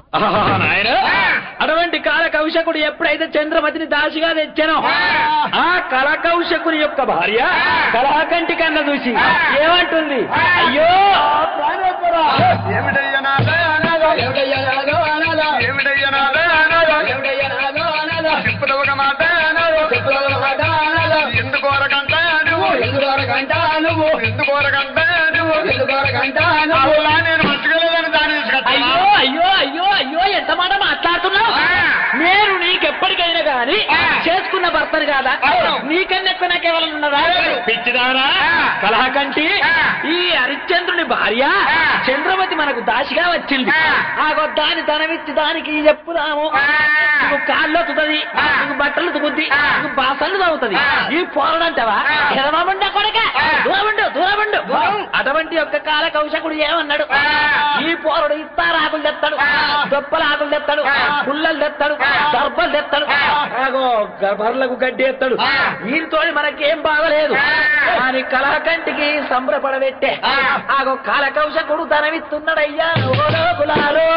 ఆహా, నాయనా అటువంటి కాల కౌశకుడు ఎప్పుడైతే చంద్రమతిని దాసిగా తెచ్చానో ఆ కళ కౌశకుని యొక్క భార్య కళాకంటి కన్న చూసి ఏమంటుంది అయ్యో ప్రాణేశ్వరా! ఏమిటయ్యా నాదా అనాథ? ఏమిటయ్యా నాదా అనాథ? చెప్పుదవు ఒక మాట అనాథ. ఎందుకు అరగంట నువ్వు ఎందుకు అరగంట నువ్వు అవునా, నేను మంచిగా దాని అయ్యో అయ్యో అయ్యో అయ్యో ఎంత మాట మాట్లాడుతున్నావు నేను నీకెప్పటికైనా గాని చేసుకున్న భర్తను కాదా నీకన్నా ఎక్కువ నాకు ఎవరైనా ఉన్నదా పిచ్చిదానా కలహకంటి ఈ హరిశ్చంద్రుని భార్య చంద్రమతి మనకు దాసిగా వచ్చింది ఆగో దాని ధనమిచ్చి దానికి చెప్పుదాము నువ్వు కాళ్ళు తుతుంది నువ్వు బట్టలు తుకుద్ది నువ్వు బాసలు తవ్వుతుంది ఈ పోరడంటావా ఎడమండ కొడక దూరముండు దూరముండు అటువంటి యొక్క కాల కౌశకుడు ఏమన్నాడు ఈ పోరడు ఇస్తారు ఆకులు తెస్తాడు దొప్పల ఆకులు తెస్తాడు పుల్లలు తెస్తాడు దర్భలు తెస్తాడు ఆగో బర్లకు గడ్డి ఎత్తాడు వీరితో మనకేం బాగలేదు అని కలహకంటికి సంబరపడబెట్టే ఆగో కాల కౌశకుడు ధనమిస్తున్నాడయ్యా ఓలో కులాలు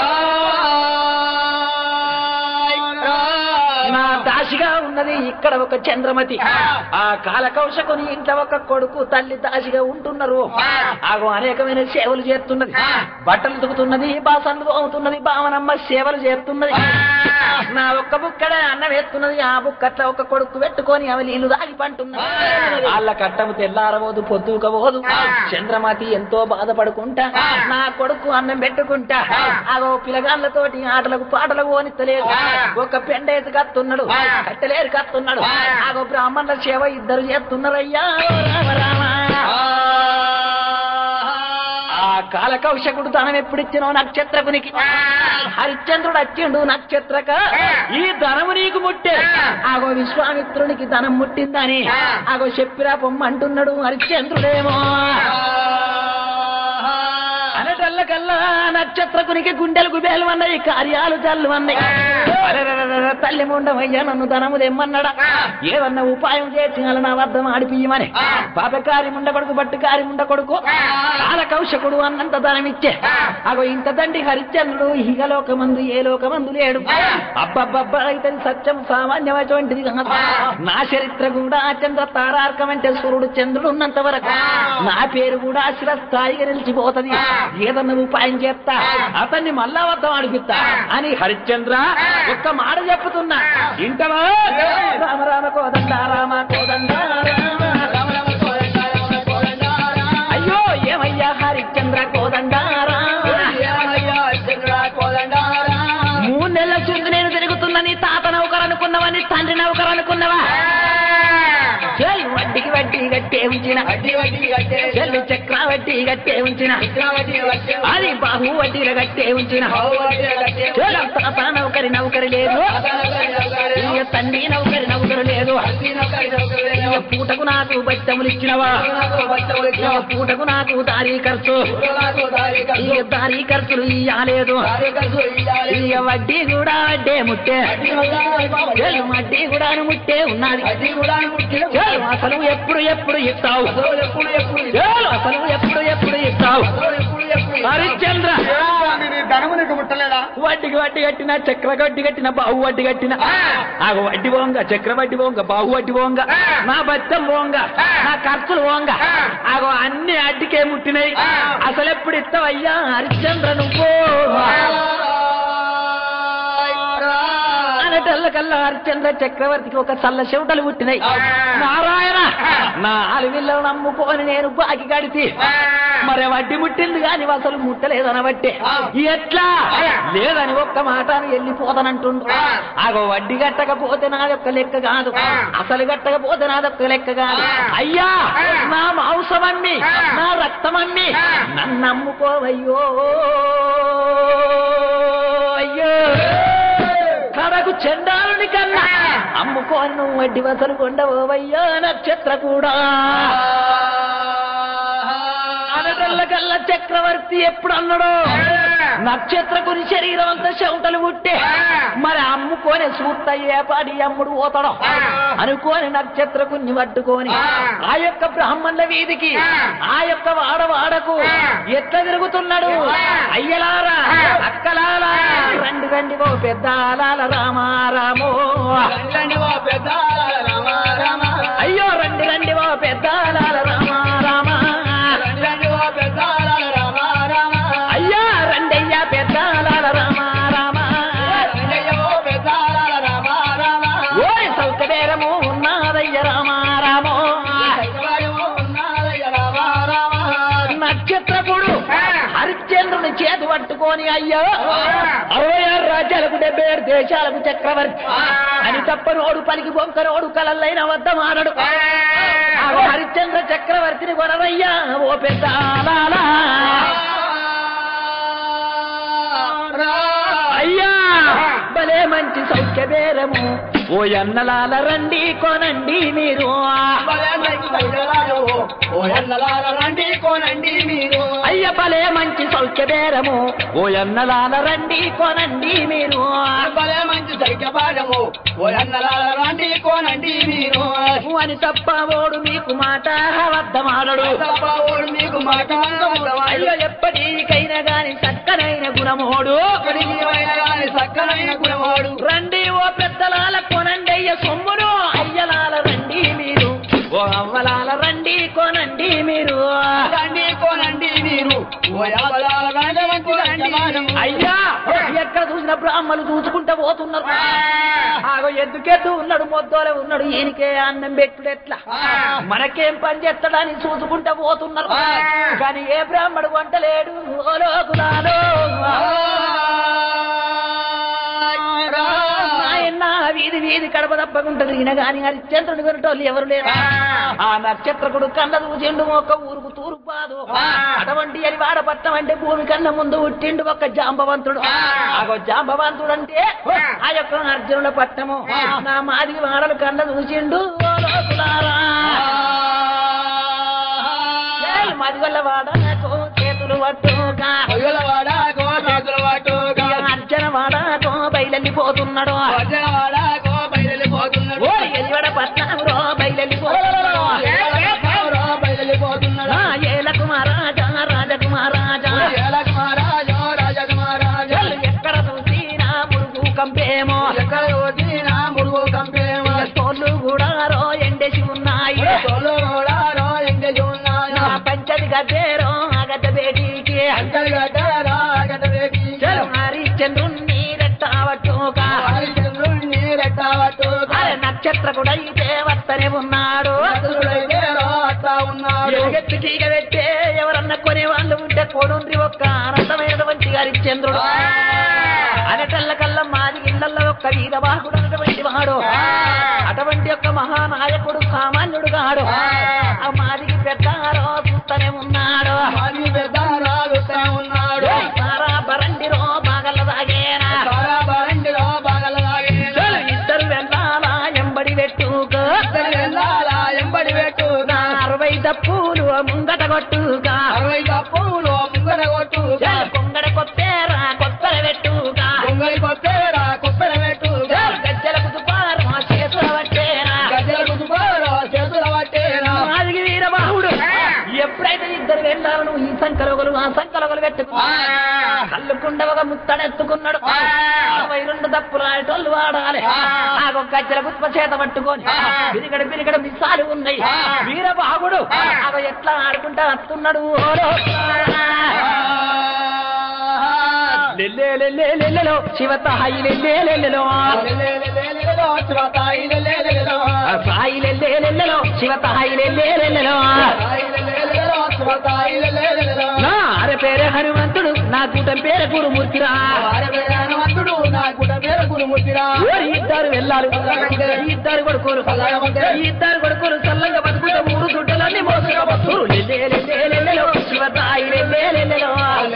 నా దాసిగా ఉన్నది ఇక్కడ ఒక చంద్రమతి ఆ కాలకౌశకుని ఇంట్లో ఒక కొడుకు తల్లి దాసిగా ఉంటున్నారు ఆగో అనేకమైన సేవలు చేస్తున్నది బట్టలు తుకుతున్నది బాసన్లు అవుతున్నది భావనమ్మ సేవలు చేస్తున్నది నా ఒక్క బుక్కడ అన్నం వేస్తున్నది ఆ బుక్కట్ల ఒక కొడుకు పెట్టుకొని అవి నీళ్లు దాగి పంటున్నది వాళ్ళ కట్టము తెల్లారబోదు పొద్దుకబోదు చంద్రమతి ఎంతో బాధపడుకుంటా నా కొడుకు అన్నం పెట్టుకుంటా ఆగో పిలగాళ్ళతోటి ఆటలకు పాటలకు ఓనిత్తలేదు ఒక పెండేసి కత్తున్నాడు కట్టలేరు కత్తున్నాడు ఆగో బ్రాహ్మణుల సేవ ఇద్దరు చేస్తున్నారయ్యా ఓ రామ రామ ఆ కాలకౌశకుడు ధనం ఎప్పుడిచ్చినో నక్షత్రకునికి హరిశ్చంద్రుడు వచ్చిండు నక్షత్రక ఈ ధనము నీకు ముట్టే ఆగో విశ్వామిత్రునికి ధనం ముట్టిందని ఆగో చెప్పిరా పొమ్మంటున్నాడు హరిశ్చంద్రుడేమో అనటల్లకల్లా నక్షత్రకునికి గుండెలు గుబేలు అన్నాయి కార్యాలు చల్లు అన్నాయి అరెరెరెరె, తల్లి ముండమయ్యా నన్ను ధనము తెమ్మన్నాడా ఏదన్నా ఉపాయం చేసి అలా నా వద్ద ఆడిపియమని పాపకారి ముండ కొడుకు బట్టుకారి ముండ కొడుకు కాల కౌశకుడు అన్నంత ధనం ఇచ్చే అగో ఇంత తండ్రి హరిశ్చంద్రుడు ఇహ లోకమందు ఏ లోకమందు లేడు అబ్బబ్బబ్బా ఇతని సత్యం సామాన్యమైనటువంటిది కాదు నా చరిత్ర కూడా చంద్ర తారార్కం అంటే సూర్యుడు చంద్రుడు ఉన్నంత వరకు నా పేరు కూడా స్థాయిగా నిలిచిపోతది ఏదన్నా ఉపాయం చేస్తా అతన్ని మళ్ళా వద్ద అడిపిస్తా అని హరిశ్చంద్ర ఒక్క మాట చెప్పుతున్నా ఇంటవా రామ రామ కోదండ రామ కోదండ రామ అయ్యో ఏమయ్యా హరిశ్చంద్ర కోదండ మూడు నెలల చుందు నేను తిరుగుతున్నా నీ తాత నౌకరు అనుకున్నావా నీ తండ్రి నౌకరు అనుకున్నావా చెల్లు వడ్డీకి వడ్డీ గట్టే ఉంచిన చెల్లు చక్ర వడ్డీ గట్టే ఉంచిన అది బాహు వడ్డీల గట్టే ఉంచిన చెల్లు తాత నౌకరి నౌకరి లేదు ఇక తండ్రి నౌకరి నౌకరు లేదు ఇక పూటకు నాకు బట్టములు ఇచ్చినవా ఇక పూటకు నాకు దారి ఖర్చు ఇక దారి ఖర్చులు ఇయ్యాలేదు ఇక వడ్డీ కూడా వడ్డే ముట్టే చెల్లు వడ్డీ కూడా ముట్టే ఉన్నది చెల్లు అసలు ఎప్పుడు ఎప్పుడు ఇస్తావు చెల్లు అసలు ఎప్పుడు ఎప్పుడు ఇస్తావు హరిశ్చంద్ర నీ ధనము నీకు ముట్టలేదా వడ్డీకి వడ్డీ కట్టిన చక్ర వడ్డీ కట్టిన బాహు వడ్డీ కట్టిన ఆగ వడ్డీ పోంగ చక్ర వడ్డీ పోంగ బాహు వడ్డీ పోంగ నా బచ్చం పోంగ నా ఖర్చులు పోంగ ఆగో అన్ని అడ్డికే ముట్టినాయి అసలు ఎప్పుడు ఇస్తావయ్యా హరిశ్చంద్ర నువ్వు అనటల్లకల్లా హరిశ్చంద్ర చక్రవర్తికి ఒక చల్ల చెవుటలు పుట్టినాయి నారాయణ నా అలవిల్లను నమ్ముకొని నేను బాకి కడితే మరి వడ్డీ ముట్టింది కాని అసలు ముట్టలేదనబట్టే ఎట్లా లేదని ఒక్క మాట అని వెళ్ళిపోతానంటుండు ఆగో వడ్డీ కట్టకపోతే నా యొక్క లెక్క కాదు అసలు కట్టకపోతే నాదొక్క లెక్క కాదు అయ్యా నా మాంసమమ్మి నా రక్తమమ్మి నన్ను నమ్ముకోవయ్యో అయ్యో కడకు చెండాలుని కన్నా అమ్ముకోని నువ్వు వడ్డీ వసలు కొండవయ్యో నక్షత్ర కూడా అనటల్లకల్లా చక్రవర్తి ఎప్పుడు అన్నాడు నక్షత్రకుని శరీరం అంతా చెవుటలు పుట్టే మరి అమ్ముకోని సూత్తయ్యే పాడి అమ్ముడు పోతాడు అనుకోని నక్షత్రకుని పట్టుకొని ఆ యొక్క బ్రాహ్మణుల వీధికి ఆ యొక్క వాడ వాడకు ఎట్లా తిరుగుతున్నాడు అయ్యలారా అక్కలారా రండి ఓ పెద్దాలాల రామారామో రండి ఓ పెద్ద రామ రామ అయ్యో రండి రండి ఓ పెద్దాలాల రామారామ రండి ఓ పెద్ద రామ రామ అయ్యా రండయ్యా పెద్దాలాల రామారామ రండి ఓ పెద్ద రామ రామ ఓరి సౌకర్యము ఉన్నదయ్య రామారామో ఉన్నారయ్య రామ రామ నక్షత్రకుడు హరిశ్చంద్రుని చేతి పట్టుకొని అయ్యో అరవై ఆరు రాజ్యాలకు డెబ్బై ఏడు దేశాలకు చక్రవర్తి అని తప్పనోడు పలికి బొంకనోడు కలల్లైన వద్ద మానడు ఆ హరిశ్చంద్ర చక్రవర్తిని కొనరయ్యా ఓ పెద్ద ఆలాలా. అయ్యా భలే మంచి సౌఖ్య బేరము ఓ ఎన్నలాల రండి కొనండి మీరు రండి కోనండి మీరు అయ్య భలే మంచి సౌఖ్య బేరము ఓ ఎన్నలాల రండి కొనండి మీరు భలే మంచి సైక్యపాఠము ఓ అన్నలాల రండి కోనండి మీరు అని తప్ప ఓడు మీకు మాట వద్దమాడడు తప్పవాడు మీకు మాట అయ్యో ఎప్పటికైనా గాని చక్కనైన గుణమోడు సక్కనైన గుణవాడు రండి ఓ పెద్దలాల కొనండి అయ్య సొమ్మును అయ్యలాల రండి మీరు ఓ అవ్వలాల రండి కొనండి మీరు రండి కోనండి మీరు ఓ యావలాల వెనక మంచి సైక్యపాఠము అయ్యా ఎక్కడ చూసిన బ్రాహ్మలు చూసుకుంటూ పోతున్నారు ఆగో ఎద్దుకెద్దు ఉన్నాడు మొద్దోలే ఉన్నాడు ఈయనకే అన్నం పెట్టుడు ఎట్లా మనకేం పని చేస్తాడని చూసుకుంటూ పోతున్నారు కానీ ఏ బ్రాహ్మడు వంటలేడు ఓ లోకులాలో నాయన వీధి వీధి కడప తప్పకుంటది ఈయన గాని హరిశ్చంద్రుని కొనటోళ్ళు ఎవరు లేరు ఆ నక్షత్రకుడు కన్న చూసిండు ఒక ఊరుకు తూర్పు బాదు అటువంటి అని వాడపట్నం అంటే భూమి కన్నా ముందు పుట్టిండు ఒక జాంబవంతుడు ఆగో జాంబవంతుడు అంటే ఆ యొక్క అర్జునుల పట్టము నా మాది వాడలు కన్న చూసిండు ఓ లోకులారా. ఏయ్ మదిగొల్ల వాడ నాకు చేతులు పట్టుగా అర్జన వాడకో బయలెళ్ళిపోతున్నాడు ఓ ఎలివడ పట్నంలో బయలెళ్ళిపోతున్నాడు ఆ ఏలకు మహారాజా రాజకుమారాజా చల్ ఎక్కడ చూసినా మురుగు కంపేమో తోళ్ళు కూడా రో ఎండేసి ఉన్నాయి నా పంచది గద్దేరో అగద్ద బేటీకి చల్ హరిశ్చంద్రుణ్ణి రెట్టావట్టుగా అరే నక్షత్రకుడైతే వస్తనే ఉన్నాడు ఎలుగెత్తి తీగ పెట్టే ఎవరన్నా కొనే వాళ్ళు ఉంటే కొనుండ్రి ఒక్క అనంతమైనటువంటి హరిశ్చంద్రుడు అనటల్ల కల్లా మాది ఇళ్లలో ఒక్క వీరవాహుడు అన్నటువంటి వాడు అటువంటి యొక్క మహానాయకుడు సామాన్యుడు కాడు ఆ మాదికి పెద్దారో చూస్తూనే ఉన్నాడు ఓయ్ సారా బరండిరో బాగల దాగేనా చల్ ఇద్దరు వెళ్ళాలా ఎంబడి పెట్టుకో ఎంబడి పెట్టు నా అరవై దప్పులు ముంగట కొట్టుగా అరవై తప్పులు ముంగడ కొట్టు చల్ కొంగడ కొత్తేరా కొత్తర పెట్టుగా దొంగలి కొత్తేరా కొత్తల పెట్టు చల్ గజ్జల కుదుపారు చేతుల పట్టేరా గజల కుదుపారా చేతుల పట్టేరా మాదిగి వీరబాహుడు ఎప్పుడైతే ఇద్దరు వెళ్ళాలను ఈ సంకలొగలు ఆ సంకలొగలు పెట్టుకో కళ్ళుకుండ ఒక ముత్తడెత్తుకున్నాడు అరవై రెండు దప్పులు ఆటోళ్ళు వాడాలి ఆ ఒక గజ్జల గుత్ప చేత పట్టుకొని బిరిగడ బిరిగడ మిసాలు ఉన్నాయి వీరబాహుడు అవ ఎట్లా ఆడుకుంటా వస్తున్నాడు ఓరో. లెల్లే లెల్లే లెల్లెలో శివతాయి లెల్లే లెల్లెలో ఆ సాయి లెల్లే లెల్లెలో శివతాయి లెల్లే లెల్లెలో నా అర పేరే హనుమంతుడు నా కూటం పేరు గురుమూర్తిరా ఓరి ఇద్దరు వెళ్ళారు ఇద్దరు కొడుకోరు ఇద్దరు కొడుకోరు చల్లంగా బతుకుట ఊరు దుడ్డలన్నీ మోసగా బతురు లెల్లే లెల్లే లెల్లెలో శివతాయి లెల్లే లెల్లెలో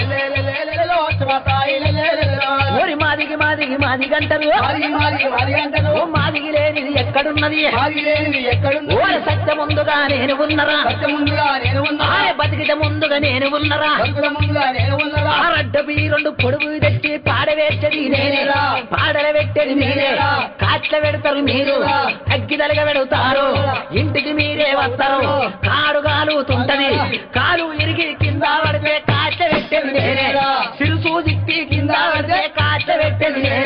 ఓరి మాదిగి మాదిగి మాది గంటలు ఓ మాదిగి లేనిది ఎక్కడున్నది ఎక్కడుంది ఓరి సత్య ముందుగా నేను ఉన్నరా ముందుగా నేను ఉన్నా ఆయ బతికిట ముందుగా నేను ఉన్నరా బతుకుల ముందుగా నేను ఉన్నదా ఆరడ్డ రెండు పొడుగు తెచ్చి పాడవేచ్చది నేనే పాడల పెట్టేది మీరే కాట్ల పెడతారు మీరు అగ్గిదలగా పెడతారు ఇంటికి మీరే వస్తారు కాడు కాలుతుంటది కాలు ఇరిగి కింద పడితే కాట్ల పెట్టేది నేనే సిరుసు దిప్పి కింద పడితే కాట్ల పెట్టేది నేనే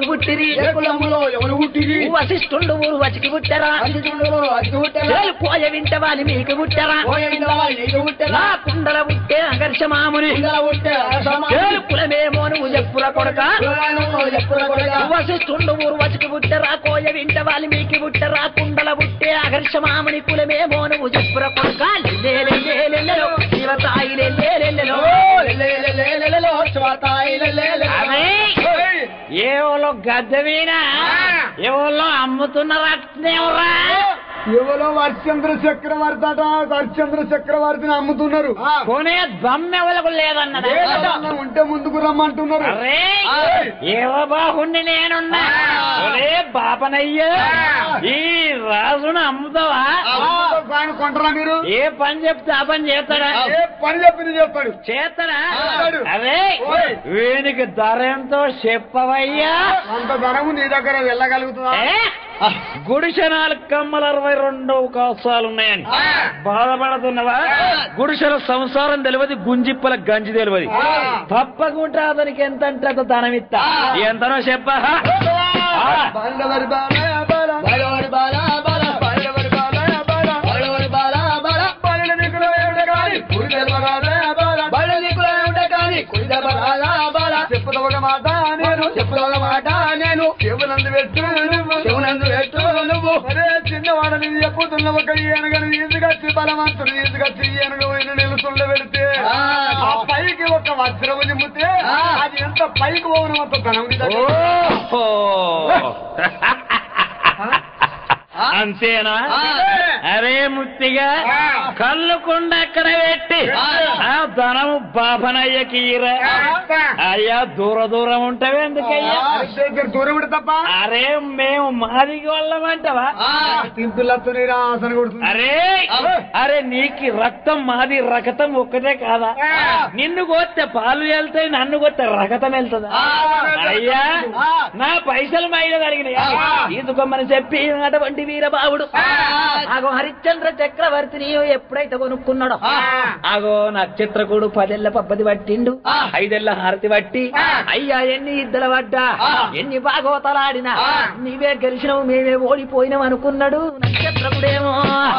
పుట్టిరి ఏ కులములో ఎవరు పుట్టిరి వశిష్ఠుండు ఊరు వచికి పుట్టరా అతిథులలో అతి పుట్టరా చేలు కోయ వింటవాని మీకు పుట్టరా పోయిందా నీకు పుట్టరా నా కుండల పుట్టే అకర్షమాముని కుండల పుట్టే చేలు కులమేమో నువ్వు చెప్పుర కొడక కులగానంలో ఎప్పుడు కొడగా వశిష్ఠుండు ఊరు వచికి పుట్టరా కోయ వింటవాలి మీకు పుట్టరా కుండల పుట్టే అకర్షమాముని కులమేమో నువ్వు చెప్పుర కొడక లెల్లెలెల్లెలెల్లెలో, శివసాయి లెల్లెలెల్లెలో. లెల్లెలెల్లెలెలలో శివతాయి లెల్లెలె. అరే! ఏవోలో గద్దె వీణ ఏవోలో అమ్ముతున్న రత్నేవరా ఎవరో హరిశ్చంద్ర చక్రవర్తి అట హరిశ్చంద్ర చక్రవర్తిని అమ్ముతున్నారు కొనే దమ్మెవలకు లేదన్నదా ఏదన్నా ఉంటే ముందుకు రమ్మంటున్నారు అరే ఏవ బాహుండి నేనున్నా ఒరే బాపనయ్య ఈ రాజును అమ్ముతావా ఆయన కొంటారా మీరు ఏ పని చెప్తే ఆ పని చేస్తాడా ఏ పని చెప్పి చేస్తాడు చేస్తాడా చేస్తాడు. అరే ఓయ్. వీనికి ధర ఎంతో చెప్పవయ్యా అంత ధనము నీ దగ్గర వెళ్ళగలుగుతుందా ఏ? గుడిసె నాలుగు కమ్మలు అరవై రెండు అవకాశాలు ఉన్నాయని బాధపడుతున్నవా గుడిసెల సంసారం తెలియదు గుంజిప్పల గంజి తెలియదు తప్పకుండా అతనికి ఎంత అంటే అంత ధనం ఇస్తా ఎంతనో చెప్పా బాలవరి బాలయ బాల బలవరి బాల బాల బాలవరి బాలయ బాల బలవరి బాల బాల బాలుల దిక్కులో ఏమిటి కాని పురిదెల బాలయ బాల బల నీకులో ఉంటే కానీ కుడిద బాల బాల చెప్పుతా ఒక మాట నేను చెప్పుదోగ మాట నేను చెవునందు పెట్టు నువ్వు శివునందు పెట్టు నువ్వు అరే చిన్నవాడని చెప్పుతున్న ఒక ఈయనగని ఈదుగచ్చి బలవంతుడు ఈదుగచ్చి ఈయనగా పోయిన నిలుసుండ పెడితే ఆ. ఆ పైకి ఒక వజ్రము నిమ్మితే ఆ. అది ఎంత పైకి పోవడం అంత ధనం నీ దగ్గర. ఓహో. అంతేనా ఆ. అరే ముత్తిగా ఆ. కళ్ళు కొండ అక్కడ పెట్టి ఆ. ఆ ధనము బాపనయ్యకి ఇరా అయ్యా దూర దూరం ఉంటావే ఎందుకయ్యా అరే దగ్గర దూరం పెడు తప్ప అరే మేము మాదికి వాళ్ళమంటావా ఆ, తింపులతో నీరు ఆసన కొడుతుంది అరే ఆ. అరే నీకి రక్తం మాది రక్తం ఒక్కటే కాదా ఆ. నిన్ను కొత్తే పాలు వెళ్తాయి నన్ను కొత్తే రకతం వెళ్తుందా ఆ. అయ్యా ఆ. నా పైసలు మైల జరిగినాయి ఆ. ఈదుకోమని చెప్పి అటువంటి వీరబావుడు ఆ. ఆగో హరిశ్చంద్ర చక్రవర్తిని ఎప్పుడైతే కొనుక్కున్నాడో ఆ. ఆగో నక్షత్రకుడు పదేళ్ల పబ్బది పట్టిండు ఆ. ఐదేళ్ల హారతి పట్టి ఆ. అయ్యా ఎన్ని ఇద్దల పడ్డా ఆ. ఎన్ని బాగోతలాడినా ఆ. నీవే గెలిచినావు మేమే ఓడిపోయినాం అనుకున్నాడు నక్షత్రకుడేమో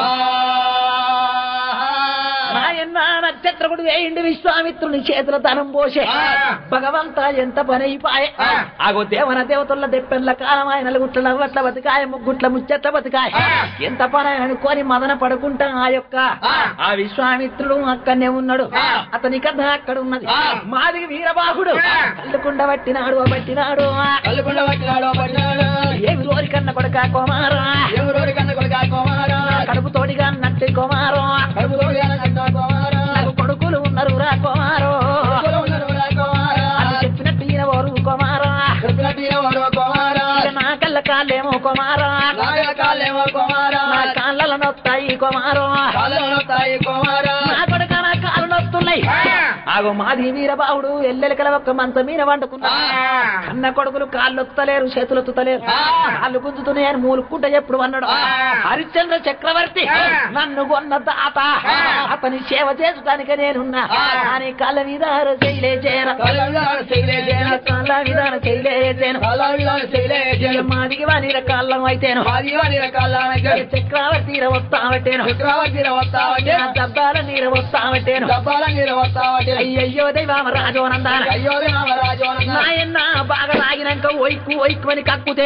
నాయన్న నక్షత్రకుడు వేయిండు విశ్వామిత్రుని చేతుల ధనం పోసే ఆ. భగవంత ఎంత పని అయిపోయే ఆ. ఆగో దేవన దేవతల దెప్పెన్ల కాలం ఆయన నలుగుట్ల నవ్వట్ల బతికాయ ముగ్గుట్ల ముచ్చట్ల బతికాయ ఆ. ఎంత పని అనుకొని మదన పడుకుంటా ఆ యొక్క ఆ. ఆ విశ్వామిత్రుడు అక్కడనే ఉన్నాడు ఆ. అతని కథ అక్కడ ఉన్నది ఆ. మాదిగి వీరబాహుడు ఆ. కళ్ళుకుండ పట్టినాడు పట్టినాడు కళ్ళుకుండ పట్టినాడు పట్టినాడు ఏమి రోరి కన్న కొడక కుమారా ఎవరోడి కన్న కొడుక కుమారా కడుపు తోడిగా నట్టి కుమారం కడుపు తోడిగాన కట్ట కుమారా నాకు కొడుకులు ఉన్నారు రా కుమారు కొడుకులు ఉన్నారు రా కుమారా అది చెప్పినట్టు ఈయన ఓరు కుమారా చెప్పినట్టు ఈయనవాడు కుమారా ఇక నా కళ్ళ కాళ్ళేమో కుమారా నాగల కాళ్ళేమో కుమారా నా కాళ్ళ నొత్తాయి కుమారు కాళ్ళు నొత్తాయి కుమారా నా కొడుక నా కాళ్ళు నొస్తున్నాయి ఆగో మాది వీరబావుడు ఎల్లెలకల ఒక్క మంచ మీద వండుకున్నా అన్న కొడుకులు కాళ్ళు ఒత్తలేరు చేతులు ఒత్తుతలేరు ఆ. కాళ్ళు గుంజుతున్నాయని మూలుక్కుంట ఎప్పుడు అన్నాడు ఆ. హరిశ్చంద్ర చక్రవర్తి ఆ. నన్ను కొన్న తాత ఆ. అతని సేవ చేసుటానికి నేనున్నా ఆ. కానీ కాళ్ళ మీద చేయలే చేయను కాళ్ళ విధాన శైలేజేన కాళ్ళ విధాన చేయలే చేయను కాళ్ళ విధాన శైలేజేన మాదికి వాని కాళ్ళం అయితేను మాది వాడి రకాల చక్రవర్తి వస్తావట్టేను చక్రవర్తి వస్తావంటే నా దబ్బాల నీరు వస్తావట్టేను డబ్బాల నీరు వస్తావంటే అయ్యయ్యో దైవామ రాజోనందాన అయ్యో రామరాజు నాయన్న బాగా తాగినాక ఒయ్కు ఒయ్కు అని కక్కుతే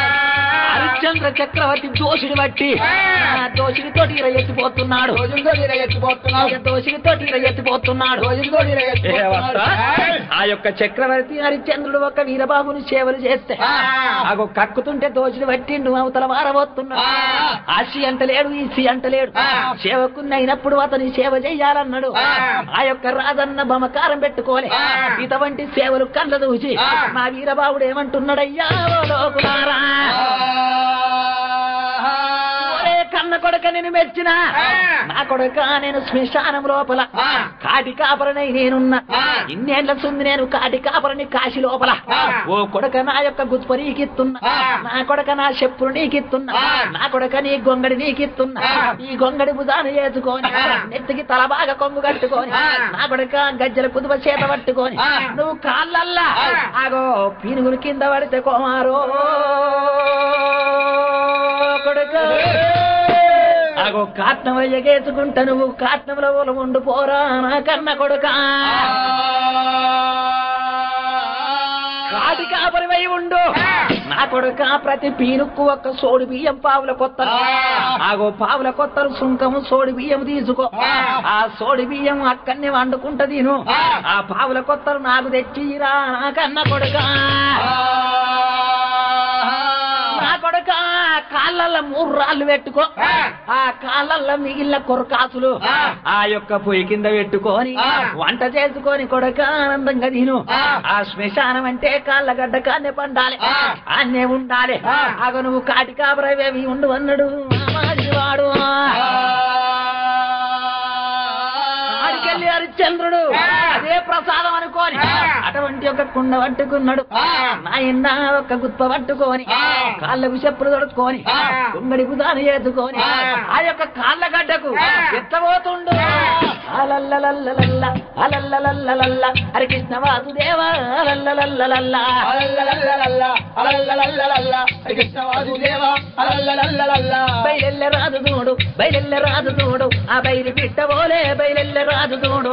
హరిశ్చంద్ర చక్రవర్తి దోషుని బట్టి ఆ దోషునితో ఈర ఎత్తిపోతున్నాడు రోజులతో నీర ఎత్తిపోతున్నావు ఇక దోషునితో ఈర ఎత్తిపోతున్నాడు రోజులతో నీర ఏ వస్తా? ఆ యొక్క చక్రవర్తి హరిశ్చంద్రుడు ఒక వీరబాబుని సేవలు చేస్తే ఆగో కక్కుతుంటే దోషుని పట్టిండు అవతల మారబోతున్నాడు ఆసి అంటలేడు ఈసి అంటలేడు ఆ. సేవకుని అయినప్పుడు అతని సేవ చెయ్యాలన్నాడు ఆ. ఆ యొక్క రాజన్న బమకారం పెట్టుకోలే ఆ. ఇటువంటి సేవలు కళ్ళ దూచి ఆ. నా వీరబాబుడు ఏమంటున్నాడయ్యా ఓ లోకులారా ఒరే కన్న కొడక నేను మెచ్చిన నా కొడుక నేను శ్మశానం లోపల కాటి కాపరనై నేనున్నా ఇన్నేళ్ల సుంది నేను కాటి కాపరని కాశీ లోపల ఓ కొడుక నా యొక్క గుత్ప నీకిత్తున్నా నా కొడుక నా చెప్పులు నీకిత్తున్నా నా కొడుక నీ గొంగడి నీకిత్తున్నా ఈ గొంగడి భుజాన చేసుకొని నెత్తికి తల బాగా కొంగు కట్టుకొని నా కొడుక గజ్జల కుదువ చేత పట్టుకొని నువ్వు కాళ్ళల్లా ఆగో పీనుగులు కింద పడితే కోమారో కొడుక ఆగో కాట్నం ఎగేసుకుంటా నువ్వు కాట్నంలో ఉండు పోరా నా కన్న కొడుక కాటి కాపరివై ఉండు నా కొడుక ప్రతి పీనుక్కు ఒక్క సోడి బియ్యం పావుల కొత్తలు ఆగో పావుల కొత్తలు సుంకము సోడి బియ్యం తీసుకో ఆ సోడి బియ్యం అక్కడనే వండుకుంటా తిను ఆ పావుల కొత్తలు నాకు తెచ్చిరా నా కన్న కొడుక నా కొడుక కాళ్ళల్లో మూడు రాళ్ళు పెట్టుకో ఆ కాళ్ళల్లో మిగిలిన కొరకాసులు ఆ యొక్క పొయ్యి కింద పెట్టుకొని వంట చేసుకొని కొడక ఆనందంగా తిను ఆ శ్మశానం అంటే కాళ్ళ గడ్డ కాన్నే పండాలి అన్నే ఉండాలి అగ నువ్వు కాటి కాబరవేవి ఉండు అన్నాడు వాడు ఆడికెళ్ళి హరిశ్చంద్రుడు అదే ప్రసాదం అనుకోని అటువంటి ఒక కుండ పట్టుకున్నాడు నాయన్న ఒక గుత్ప పట్టుకొని కాళ్ళకు చెప్పులు తొడుక్కొని కుంగడి బుధాన ఏదుకొని ఆ యొక్క కాళ్ళ గడ్డకు ఎత్తబోతుండు అలల్లలల్లలల్ల అలల్లలల్లలల్ల హరి కృష్ణ వాసుదేవా అలల్లలల్లలల్ల బయలెల్ల రాజు చూడు బయలెల్ల రాజు చూడు ఆ బయలు పిట్టబోలే బయలెల్ల రాజు చూడు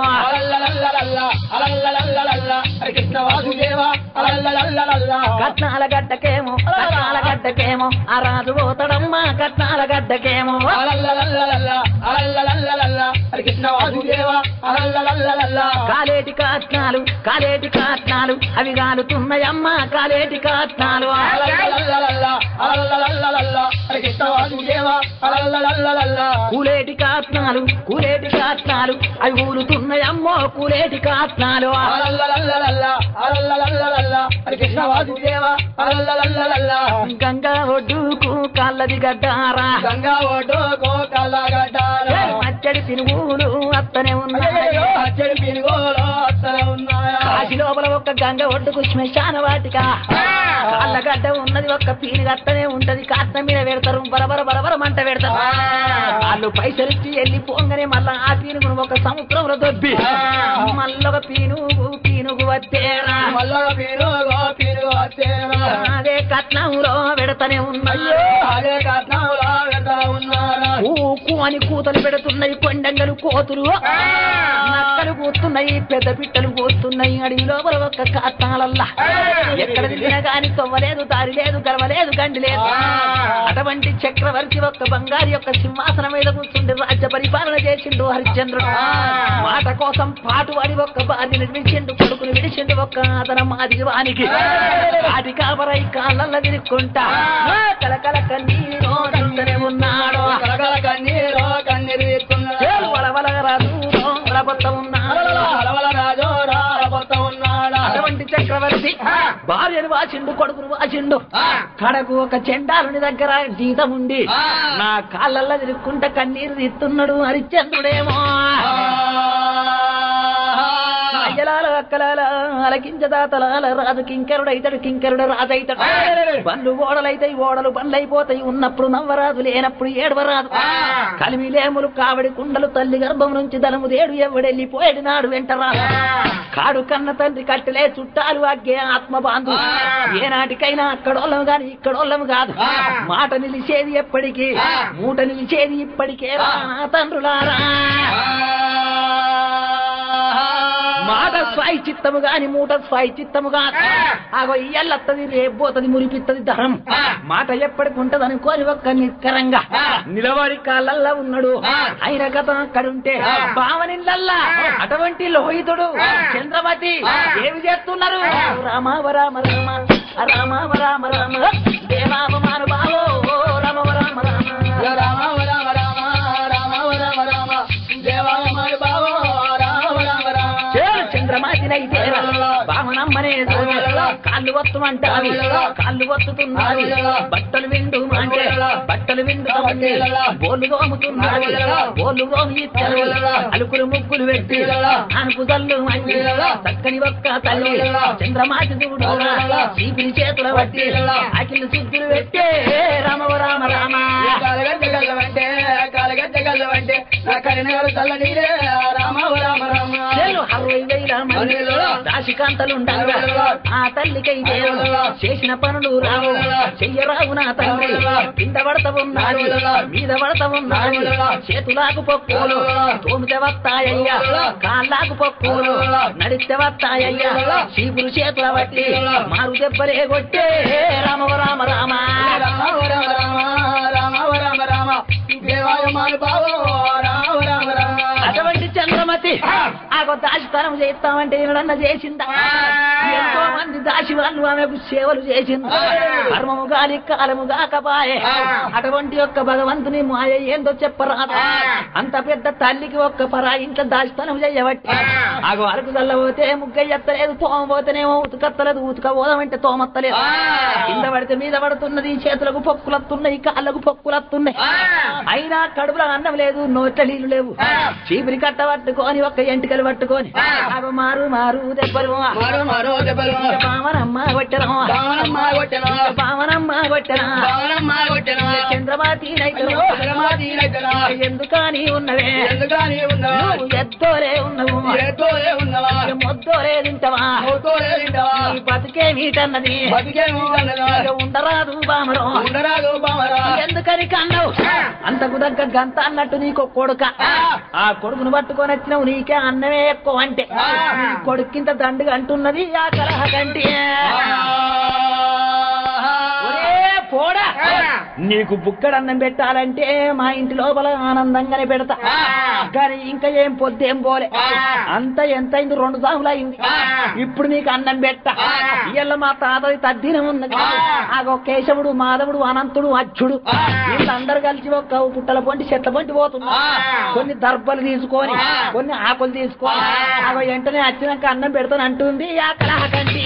కట్నాల గడ్డకేమో కట్నాల గడ్డకేమో ఆ రాజు పోతాడమ్మా కట్నాల గడ్డకేమో కాలేటి కాట్నాలు కాలేటి కాట్నాలు అవి గాలుతున్నాయమ్మా కాలేటి కాట్నాలు కూలేటి కాట్నాలు కూలేటి కాట్నాలు అవి ఊలుతున్నాయమ్మో కూలేటి కాట్నాలు గంగా ఒడ్డుకు కాళ్ళది గడ్డారా గంగా ఓటో కల్లగడ్డారా మచ్చడి తిరుగులు అత్తనే ఉన్నాయి అచ్చడి పినుగోలో అత్తలు ఉన్నాయా కాశీ లోపల ఒక్క గంగ ఒడ్డుకు శ్మశాన వాటిక కాళ్ళగడ్డ ఉన్నది ఒక్క పీని గట్టనే ఉంటది కాట్న మీద పెడతారు బరబర బరబర మంట పెడతారు వాళ్ళు పైసలు ఇచ్చి వెళ్ళిపోగానే మళ్ళా ఆ పీనుగును ఒక సముద్రంలో దొబ్బి మళ్ళొక పీనుగు పీనుగు వచ్చేరా మళ్ళా పినుగో పినుగో వచ్చేనా అదే కట్నంలో పెడతనే ఉన్నాయి అదే కట్నంలో వెళ్తా ఉన్నారా ఊకు అని కూతలు పెడుతున్నాయి కొండంగలు కోతులు నక్కలు కూతున్నాయి పెద్ద పిట్టలు కూస్తున్నాయి అడవి లోపల ఒక్క కాత్తాలల్లా ఎక్కడ తిరిగినా గాని తొవ్వలేదు దారి లేదు గర్వలేదు గండి లేదు అటువంటి చక్రవర్తి ఒక్క బంగారు యొక్క సింహాసనం మీద కూర్చుండి రాజ్య పరిపాలన చేసిండు హరిశ్చంద్రుడు మాట కోసం పాటు వాడి ఒక్క భార్యను విడిచిండు కొడుకుని విడిచిండు ఒక్క అతన మాది వానికి వాటి కాబరై కాళ్ళల్లో తిరుక్కుంటా కలకల కన్నీరు అంతనే ఉన్నాడు కలకల కన్నీరు కన్నీరు తీస్తున్నాడు వలవల రాజు వలబొత్త ఉన్నాడు హలవల రాజు రాబోతా ఉన్నాడా అటువంటి చక్రవర్తి భార్యను వాసిండు కొడుకును వాసిండు కడకు ఒక చెండాలుని దగ్గర జీతం ఉండి నా కాళ్ళల్లో తిరుక్కుంట కన్నీరు తీస్తున్నాడు హరిశ్చంద్రుడేమో అయ్యలాల అక్కలాల అలకించదాతలాల రాజు కింకరుడు అయితాడు కింకరుడు రాజు అయితాడు బండ్లు ఓడలైతాయి ఓడలు బండ్లు అయిపోతాయి ఉన్నప్పుడు నవ్వరాజు లేనప్పుడు ఏడవరాదు కలిమిలేములు కావడి కుండలు తల్లి గర్భం నుంచి ధనము దేడు ఎవడెళ్ళిపోయాడు నాడు వెంటరా కాడు కన్న తండ్రి కట్టలే చుట్టాలు అగ్గే ఆత్మ బాంధు ఏనాటికైనా అక్కడోళ్ళం గాని ఇక్కడోళ్ళం కాదు మాట నిలిచేది ఎప్పటికీ మూట నిలిచేది ఇప్పటికే రా నా తండ్రులారా మాట స్వాయి చిత్తము గాని మూట స్వాయి చిత్తము కాదు ఆగో ఇయ్యల్లత్తది రేపోతది మురిపిత్తది ధరం మాట ఎప్పటికి ఉంటది అనుకోని ఒక్క నిక్కరంగా నిలబడి కాళ్ళల్లా ఉన్నాడు ఆయన గతం అక్కడుంటే భావనిల్లల్లా అటువంటి లోహితుడు చంద్రమతి ఏమి చేస్తున్నారు రామావ రామ రామ రామావ రామ రామ దేవావమాను బావో రామవ రామ రామ రామ రామ రామ రామ రామ రామ దేవా మరి బావో రామ రామ రామ చేరు చంద్రమాతినైతే బామనమ్మనే కాళ్ళు వత్తుమంటావి కాళ్ళు వత్తుతున్నవి బట్టలు విండు అంటే బట్టలు పాలు విందుతుంది బోలు దోముతున్నది బోలు దోమి ఇచ్చారు అలుకులు ముగ్గులు పెట్టి అనుకు తల్లు మంచి చక్కని ఒక్క తల్లి చంద్రమాతి చూడు చీపిని చేతుల బట్టి అఖిలు సిద్ధులు పెట్టే రామ రామ రామ కాలగడ్డ గల్లవంటే కాలగడ్డ గల్లవంటే నా కరీంనగర్ చల్ల నీరే రామ రామ రామ చెల్లు అరవై వేల మంది దాశికాంతలుండగా ఆ తల్లికై దేవుడు చేసిన పనులు రావు చెయ్యరావు నా తండ్రి కింద పడత ఉన్నది మీద పడత ఉన్నది చేతులాకు పప్పులు తోమితే వస్తాయ్యా కాళ్ళాకు పప్పులు నడిస్తే వస్తాయ్యా చీపులు చేతుల బట్టి మారు దెబ్బలే కొట్టే రామ రామ రామ రామ రామ రామ రామ రామ రామ దేవాయ మాను బావో రామ రామ రామ అటువంటి చంద్రమతి ఆ దాచితనం చేస్తామంటే ఈయనడన్న చేసిందా ఎంతో మంది దాసి వాళ్ళు ఆమెకు సేవలు చేసింది కర్మము గాలి కాలము కాకపాయే అటువంటి యొక్క భగవంతుని మాయ ఏందో చెప్పరాదు అంత పెద్ద తల్లికి ఒక్క పరా ఇంట్లో దాచితనం చేయబట్టి ఆగో అరకు చల్లబోతే ముగ్గ ఎత్తలేదు తోమ పోతేనేమో ఉతుకత్తలేదు ఉతుక పోదామంటే తోమత్తలేదు కింద పడితే మీద పడుతున్నది చేతులకు పొక్కులత్తున్నాయి కాళ్ళకు పొక్కులత్తున్నాయి అయినా కడుపులో అన్నం లేదు నోట్ల నీళ్లు లేవు చీపిరి కట్ట పట్టుకొని ఒక్క ఎంటికలు పట్టుకొని ఆగో మారు మారు దెబ్బలు మారో మారో దెబ్బలు పావనమ్మ కొట్టరా బావనమ్మ కొట్టెనా పావనమ్మ కొట్టరా బావనమ్మ కొట్టెనా చంద్రమాతి నైతులు చంద్రమాతి నైతనా ఎందుకని ఉన్నవే ఎందుకని ఉన్నావా నువ్వు ఎద్దోరే ఉన్నవు ఏతోలే ఉన్నవా మొద్దోరే తింటవా ఓతోలే తింటావా నీ బతికే మీటన్నది బతికే ఉండగా ఇక ఉండరాదు బామరం ఉండరాదు బామరా ఎందుకని కన్నావు అంతకు దగ్గర గంత అన్నట్టు నీకు కొడుక ఆ కొడుకును పట్టుకొని వచ్చినావు నీకే అన్నమే ఎక్కువ అంటే నీ కొడుక్కింత దండుగా అంటున్నది ఆ కలహ కంటి ఒరే పోడా నీకు బుక్కడు అన్నం పెట్టాలంటే మా ఇంటి లోపల ఆనందంగానే పెడతా కానీ ఇంకా ఏం పొద్దేం పోలే అంత ఎంత అయింది రెండు సాములు అయింది ఇప్పుడు నీకు అన్నం పెట్ట ఇయ్యాల మా తాతది తద్దినం ఉన్నది ఆగో కేశవుడు మాధవుడు అనంతుడు అచ్చుడు వీళ్ళందరూ కలిసి ఒక పుట్టల పొంటి చెట్ల పొంటి పోతున్నారు కొన్ని దర్భలు తీసుకొని కొన్ని ఆకులు తీసుకొని ఆగో వెంటనే వచ్చినాక అన్నం పెడతాను అంటుంది ఆ కలహ కంటి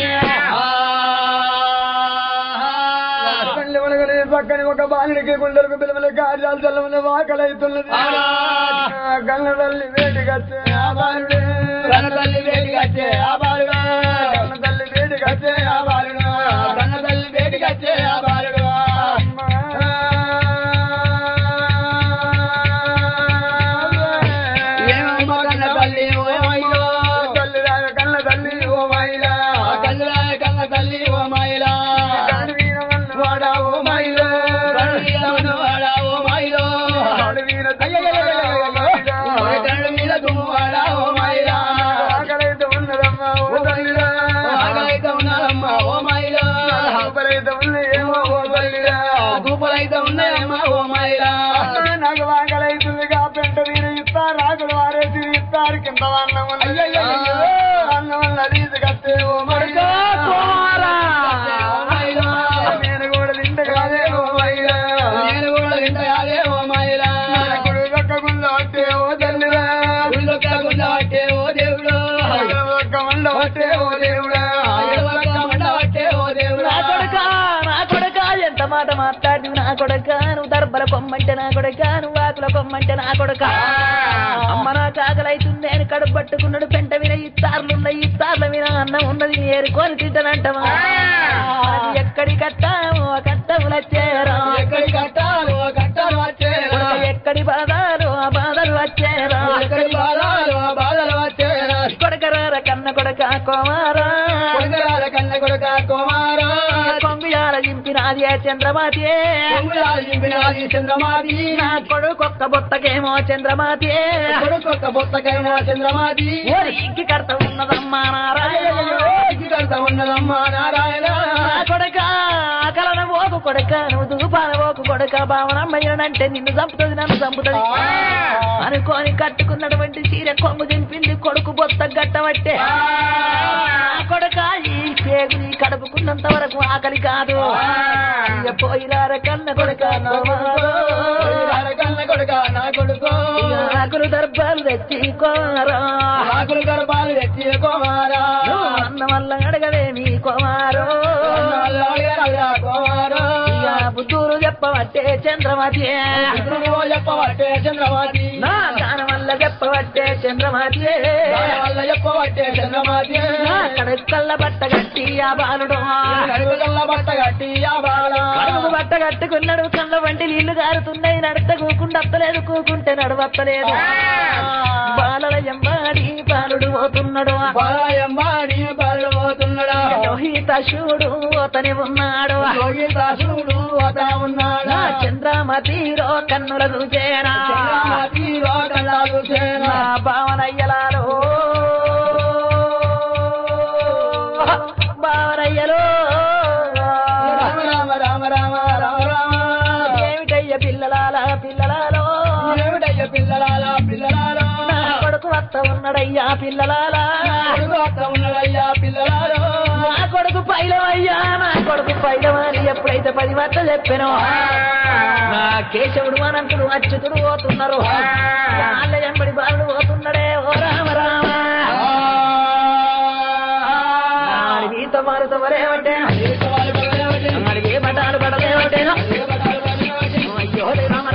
కళ్ళు వెలగలే పక్కన ఒక బాలుడికి గుండెలకు పిలవలే కార్యాలు చల్లమని వాకలైతున్నది కళ్ళ తల్లి వేడిగచ్చే ఆ బాలుడే కన్న తల్లి వేడి కట్టే ఆ బాలుడు కళ్ళ తల్లి వేడిగచ్చే ఆ బాలుడు కన్న తల్లి వేడి కట్టే ఆ బాలుడు ఏమమ్మ కన్న తల్లి ఓ అయ్యో తల్లి రాయ కళ్ళ తల్లి ఓ మైలా కన్నురాయ కన్న తల్లి ఓ మైలా కాడు వీర వల్ల వాడా ఓ మైలా కన్ను వీరవన వాడా ఓ మైలో కాడు వీర ఓ మైలా. కన్ను మీద దుమ్మువాడా ఓ మైలా ఆకలైతే ఉన్నదమ్మా ఓ తల్లిరా ఆగలైతే ఉన్నారమ్మా ఓ మైలో ఆకలైతే ఉన్నదేమో ఓ తల్లిరా దూపలైతే ఉన్నాయమ్మా ఓ మైలా నాకు ఆకలైతుందిగా పెంట వీరు ఇస్తారు ఆకులు వారేసి ఇస్తారు కింద అన్నం ఉన్నది అయ్యయ్యయ్యో. అన్నం ఉన్నది కట్టే ఓ మైలా. నేను కూడా తింటే కాదే ఓ మైలా. నేను కూడా తింటాయాలే ఓ మైలా నాకు దక్కకుండా పట్టే ఓ తల్లిరా గుళ్ళొక్కకుండా పట్టే ఓ దేవుడు దక్కకుండా పట్టే ఓ దేవుడా ఎడవక్కకుండా పట్టే ఓ దేవుడు నా కొడక నా కొడక ఎంత మాట మాట్లాడి నా కొడక నువ్వు దర్బల కొమ్మంటే నా కొడక నువ్వు ఆకుల కొమ్మంటే నా కొడక అమ్మ నా కాకలైతుంది నేను కడుపు పట్టుకున్నాడు పెంట విన ఇత్తార్లున్నాయి ఇత్తార్ల విన అన్నం ఉన్నది ఏరుకొని తింటానంటవా మనకి ఎక్కడి కట్టాము కట్టముల చేరా ఎక్కడి కట్టాలు కట్టాలు వచ్చేరా ఎక్కడి బాధలు ఆ బాధలు వచ్చేరా ఎక్కడి బాధలు ఆ బాధలు వచ్చేరా కొడకరార కన్న కొడక కోమారా కొడుకురాల కన్న కొడుక కుమారా కొంగుయాల జింపినాది ఆ చంద్రమాతి పొంగులాలు చింపినాది చంద్రమాది నా కొడుకొక్క బొత్తకేమో చంద్రమాతి కొడుకొక్క బొత్తకైన చంద్రమాది ఇంకి కడత ఉన్నదమ్మా నారాయణ ఇంటి కడతా ఉన్నదమ్మా నారాయణ నా కొడక కలన పోకు కొడక నువ్వు దూపాన పోకు కొడక భావనమ్మయ్యనంటే నిన్ను చంపుతుంది నన్ను చంపుతుంది అనుకోని కట్టుకున్నటువంటి చీర కొంగు దింపింది కొడుకు బొత్త గట్టబట్టే నా కొడక ఈ పేగు నీ కడుపుకున్నంత వరకు ఆకలి కాదు ఇక పోయిరార కన్న కొడక కొడుకురాల కన్న కొడుక నా కొడుకు ఆకులు దర్భాలు తెచ్చి కోరా ఆకులు గర్భాలు తెచ్చి కుమారా అన్న వల్ల అడగవేమి కుమారో కుమారా ఇక బుద్ధులు చెప్పవట్టే చంద్రమతి ఎదురు చెప్పబట్టే చంద్రమాతి నా దాని వల్ల చెప్పవట్టే చంద్రమతి దాని వల్ల చెప్పబట్టే చంద్రమాతి నా కడకల్ల బట్ట కట్టి ఆ బాలుడు కడుగుల బట్ట కట్టి ఆ బాల కడుపు బట్ట కట్టుకున్నాడు కళ్ళ వంటి నీళ్లు గారుతున్నాయి నడత కూకుండా అత్తలేదు కూకుంటే నడవత్తలేదు బాలల ఎంబాడి బాలుడు పోతున్నాడు బాలయమ్మాడి బలు పోతున్నాడా లోహిత శివుడు అతని ఉన్నాడు యోగి దాసుడు అత ఉన్నాడా నా చంద్రమతిలో కన్నుల చూచేనా చంద్రమాతి రోగలాలు సేన నా భావనయ్యలాలో భావనయ్యలో రామ రామ రామ రామ రామ రామ ఏమిటయ్య పిల్లలాల పిల్లలాలో ఏమిటయ్య పిల్లలాల పిల్లలాలో నా కొడుకు వత్త ఉన్నాడయ్యా పిల్లలాల కొడుకు అత్త ఉన్నాడయ్యా పిల్లలాలో నా కొడుకు పైలమయ్యా నా కొడుకు పైలమని ఎప్పుడైతే పది వద్ద చెప్పాను నా కేశవుడు అనంతుడు అచ్యుతుడు పోతున్నారు వాళ్ళ ఎంబడి బాలుడు పోతున్నాడే ఓ రామ రామ నాడి నీతో మారుతో మరేమంటే నాడికి ఏ పటాలు పడలేమంటేను అయ్యో రామ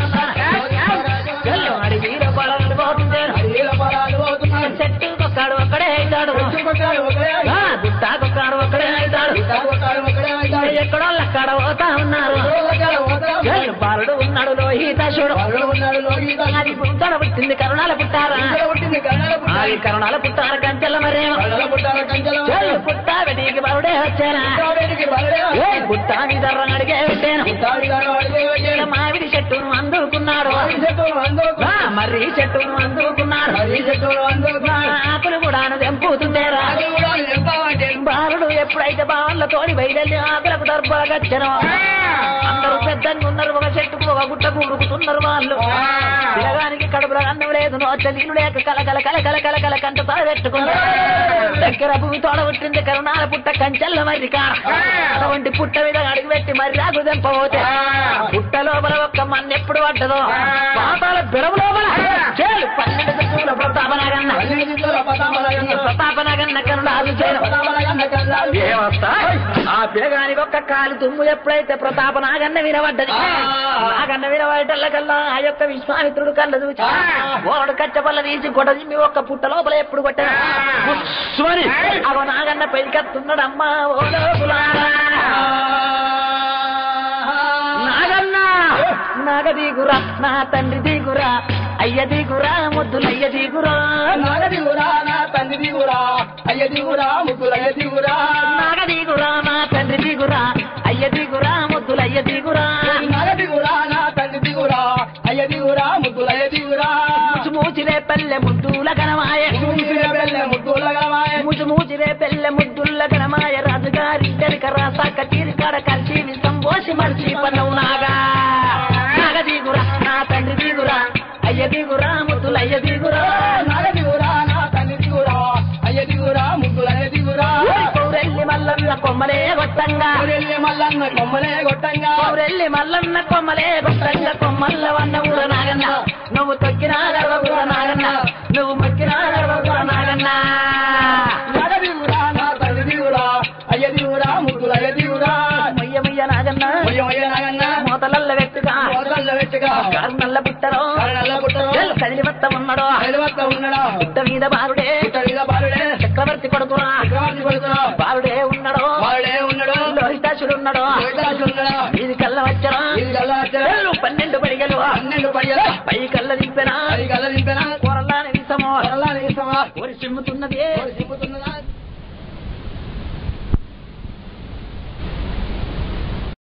రాజు నాడి వీర పడాలు పోతుంటేను చెట్టు కొక్కాడు ఒక్కడే అవుతాడు ఆ, గుట్టాకొక్కాడు ఒక్కడే అవుతాడు ఎక్కడో అక్కడ పోతా ఉన్నారు ఎల్లు బాలుడు ఉన్నాడు లోహితాశుడు అది పుట్టాడ పుట్టింది కరుణాల పుట్టారా అది కరుణాల పుట్టార కంచెల మరేమో చెల్లు పుట్టా వెడికి బాలుడే వచ్చానా ఏ పుట్టా మీద అడిగే పెట్టాను ఈడ మామిడి చెట్టును అందుకున్నాడు ఆ, మర్రి చెట్టును అందుకున్నాడు ఆ, ఆకులు కూడా తెంపుతుంటేరా బాలుడు ఎప్పుడైతే బాళ్ళతోని బయలుదేరి ఆకులకు దర్భగచ్చను అందరూ పెద్దంగా ఉన్నారు ఒక చెట్టుకు ఒక గుట్టకు ఉరుకుతున్నారు వాళ్ళు పిలగానికి కడుపులో అన్నం లేదు నోచ నీళ్ళు లేక కలకల కలకల కలకల కంట పెట్టుకున్నారు దగ్గర భూమి తోడ పుట్టింది కరుణాల పుట్ట కంచెల్ల మర్రి కాడ అటువంటి పుట్ట మీద అడుగు పెట్టి మరి రాకు తెంపబోతే పుట్ట లోపల ఒక్క మన్ను ఎప్పుడు పడ్డదో పాతాల బిడవ లోపల చేలు పన్నెండు చెప్పుల ప్రతాపనాగన్న ప్రతాపనాగన్న కరుణాలు చేయను ఏమొస్తా ఆ పిల్లగానికి ఒక్క కాలి తుమ్ము ఎప్పుడైతే ప్రతాప నాగన్న వినబడ్డది నాగన్న వినబడటల్లకల్లా ఆ యొక్క విశ్వామిత్రుడు కళ్ళ చూచి ఓడు కచ్చపల్ల తీసి గొడ తిమ్మి ఒక్క పుట్ట లోపల ఎప్పుడు కొట్టాడు పుష్మని అగో నాగన్న పైకెత్తున్నాడు అమ్మా ఓ లోపులారా. నాగన్న నాగ దిగురా నా తండ్రి దిగురా అయ్య దిగురా ముద్దులయ్య దిగురా నాగదిగురా నా తండ్రి దిగురా అయ్య దిగురా ముగ్గులయ్య దిగురా నాగ దిగురా నా తండ్రి దిగురా అయ్య దిగురా ముద్దులయ్య దిగురా నాగదిగురా నా తండ్రి దిగురా అయ్య దిగురా ముగ్గులయ్య దిగురా మూచిరే పెళ్ళె ముద్దుల గణమాయ చూసిరే బెల్లె ముగ్గులగమాయ ముచ్చు మూచిరే పెళ్ళె ముద్దుల గణమాయ రాజుగారి కరా సాక తీరికాడ కలిసి విసం పోసి మర్చి పన్నవు నాగా నాగ దిగురా నా తండ్రి దిగురా అయ్య దిగురా ముద్దులయ్య దిగురా నాగదిగురా నా తండ్రి దిగురా అయ్య దిగురా ముగ్గులయ్య దిగురా పౌరెల్లి మల్లన్న కొమ్మలే గొట్టంగా ఊరెళ్ళి మల్లన్న కొమ్మలే గొట్టంగా పౌరెల్లి మల్లన్న కొమ్మలే గొట్టంగా కొమ్మల్ల వన్న ఊర నాగన్న నువ్వు తొక్కినా గర్వగుర నాగన్న నువ్వు మొక్కినా గర్వగుర నాగన్న నాగదిగురా నా తండ్రి దిగురా అయ్య దిగురా ముగ్గులయ్య దిగురా మొయ్య మొయ్య నాగన్న మొయ్య మొయ్య నాగన్న మోతలల్ల వెట్టుగా మోతల్ల వెచ్చగా నల్ల పుట్టరో కరణల్ల పుట్టరో ఎల్లు కదిలి వత్త ఉన్నడో నిలవత్త ఉన్నాడా పుట్ట మీద బాలుడే పుట్ట మీద బాలుడే చక్రవర్తి కొడుకురా చక్రవర్తి కొడుకురా బాలుడే ఉన్నడో బాలుడే ఉన్నాడు లోహితాసుడు ఉన్నడో లోహితాసు ఉన్నాడా ఇది కళ్ళ వచ్చరా ఇది గల్లా వచ్చాడా? ఎల్లు పన్నెండు పడిగలు పన్నెండు పయ్యల పై కళ్ళ దింపెనా అది గల్ల నింపెనా కూరల్లా నిమిషమో త్వరలా నిమిషమా ఊరి సిమ్ముతున్నది సిప్పుతున్నదా